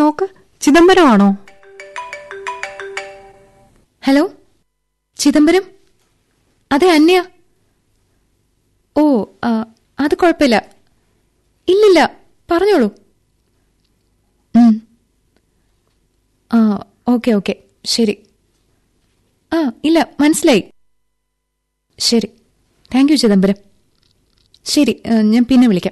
നോക്ക് ചിദംബരമാണോ ഹലോ ചിദംബരം അതെ അന്യ ഓ ആ, അത് കുഴപ്പമില്ല ഇല്ലില്ല പറഞ്ഞോളൂ ഉം. ആ ഓക്കെ ഓക്കെ ശരി ആ ഇല്ല മനസ്സിലായി ശരി താങ്ക് യു ചിദംബരം ശരി ആ, ഞാൻ പിന്നെ വിളിക്കാം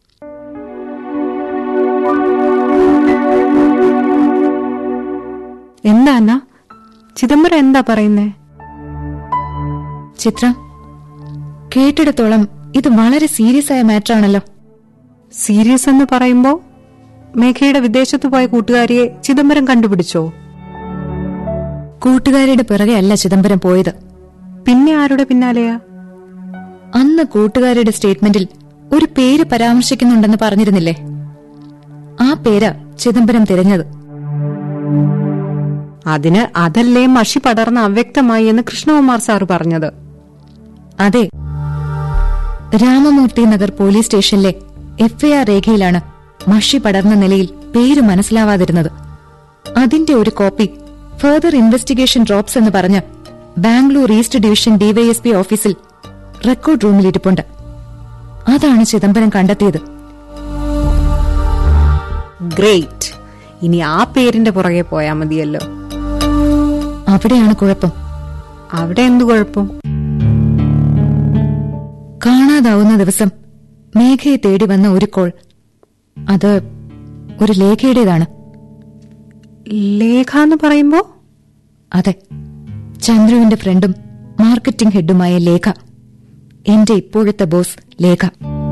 എന്താ അന്ന ചിദംബരം എന്താ പറയുന്നേ ചിത്ര കേട്ടിടത്തോളം ഇത് വളരെ സീരിയസ് ആയ മാറ്റർ ആണല്ലോ സീരിയസ് എന്ന് പറയുമ്പോ മേഘയുടെ വിദേശത്ത് പോയ കൂട്ടുകാരിയെ ചിദംബരം കണ്ടുപിടിച്ചോ കൂട്ടുകാരിയുടെ പിറകെ അല്ല ചിദംബരം പോയത് പിന്നെ ആരുടെ പിന്നാലെയാ അന്ന് കൂട്ടുകാരുടെ സ്റ്റേറ്റ്മെന്റിൽ ഒരു പേര് പരാമർശിക്കുന്നുണ്ടെന്ന് പറഞ്ഞിരുന്നില്ലേ ആ പേരാ ചിദംബരം തിരഞ്ഞത് അതിന് അതല്ലേ മഷി പടർന്ന് അവ്യക്തമായി എന്ന് കൃഷ്ണകുമാർ സാർ പറഞ്ഞത് അതെ രാമമൂർത്തി നഗർ പോലീസ് സ്റ്റേഷനിലെ എഫ്ഐആർ രേഖയിലാണ് മഷി പടർന്ന നിലയിൽ പേര് മനസ്സിലാവാതിരുന്നത് അതിന്റെ ഒരു കോപ്പി ഫർദർ ഇൻവെസ്റ്റിഗേഷൻ ഡ്രോപ്സ് എന്ന് പറഞ്ഞ് ബാംഗ്ലൂർ ഈസ്റ്റ് ഡിവിഷൻ ഡിവൈഎസ്പി ഓഫീസിൽ റെക്കോർഡ് റൂമിൽ ഇരിപ്പുണ്ട് അതാണ് ചിദംബരം കണ്ടെത്തിയത് ഗ്രേറ്റ് ഇനി ആ പേരിന്റെ പുറകെ പോയാ മതിയല്ലോ അവിടെയാണ് കുഴപ്പം അവിടെ എന്തു കുഴപ്പം കാണാതാവുന്ന ദിവസം മേഘയെ തേടി വന്ന ഒരു കോൾ അത് ഒരു ലേഖയുടേതാണ് ലേഖ എന്ന് പറയുമ്പോ അതെ ചന്ദ്രുവിന്റെ ഫ്രണ്ടും മാർക്കറ്റിംഗ് ഹെഡുമായ ലേഖ എന്റെ ഇപ്പോഴത്തെ ബോസ് ലേഖ